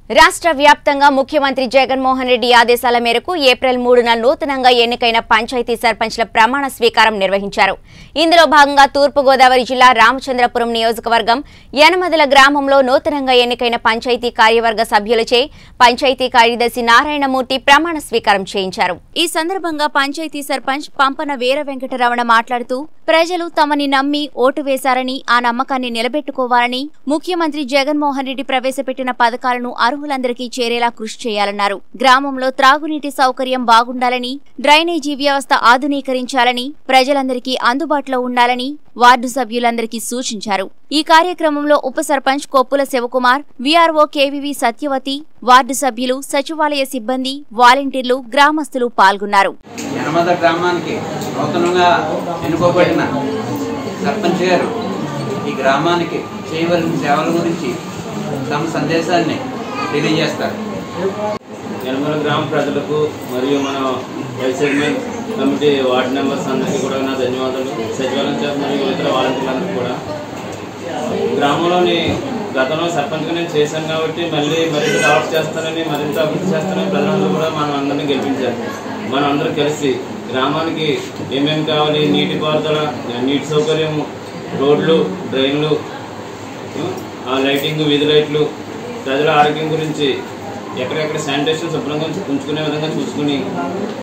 రాష్ట్ర వ్యాప్తంగా ముఖ్యమంత్రి జగన్మోహన్ రెడ్డి ఆదేశాల మేరకు ఏప్రిల్ మూడున నూతనంగా ఎన్నికైన పంచాయతీ సర్పంచ్ల ప్రమాణ స్వీకారం నిర్వహించారు ఇందులో భాగంగా తూర్పుగోదావరి జిల్లా రామచంద్రపురం నియోజకవర్గం యనమదల గ్రామంలో నూతనంగా ఎన్నికైన పంచాయతీ కార్యవర్గ సభ్యులచే పంచాయతీ కార్యదర్శి నారాయణమూర్తి ప్రమాణ స్వీకారం చేయించారు ఈ సందర్భంగా పంచాయతీ సర్పంచ్ పంపన వీర వెంకటరమణ మాట్లాడుతూ ప్రజలు తమని నమ్మి ఓటు వేశారని ఆ నమ్మకాన్ని నిలబెట్టుకోవాలని ముఖ్యమంత్రి జగన్మోహన్ రెడ్డి ప్రవేశపెట్టిన పథకాలను అర్హులందరికీ చేరేలా కృషి చేయాలన్నారు గ్రామంలో త్రాగునీటి సౌకర్యం బాగుండాలని డ్రైనేజీ వ్యవస్థ ఆధునీకరించాలని ప్రజలందరికీ అందుబాటులో ఉండాలని వార్డు సభ్యులందరికీ సూచించారు ఈ కార్యక్రమంలో ఉప sarpanch Koppula Sivakumar VRO KVV Satyavathi ward సభ్యులు సచివాలయ సిబ్బంది వాలంటీర్లు గ్రామస్తులు పాల్గొన్నారు యనమద గ్రామానికి నూతనంగా ఎన్నుకోబడిన సర్పంచ్ గారు ఈ గ్రామానికి చేయవలసిన సేవల గురించి తమ సందేశాన్ని తెలియజేస్తారు యనమల గ్రామ ప్రజలకు మరియు మన vice chairman committee ward members అందరికీ కూడా నా ధన్యవాదాలు సచివాలయం స్టాఫ్ మరియు ఇతర వాలంటీర్లందరికీ కూడా గ్రామంలోని గతంలో సర్పంచ్గా నేను చేశాను కాబట్టి మళ్ళీ మరింత డెవలప్ చేస్తానని మరింత అభివృద్ధి చేస్తానని ప్రజలందరూ కూడా మనం అందరినీ గెలిపించారు మనం అందరం కలిసి గ్రామానికి ఏమేమి కావాలి నీటి పారుదల నీటి సౌకర్యం రోడ్లు డ్రైన్లు ఆ లైటింగ్ వీధి లైట్లు ప్రజల ఆరోగ్యం గురించి ఎక్కడెక్కడ శానిటేషన్ శుభ్రంగా ఉంచుకునే విధంగా చూసుకుని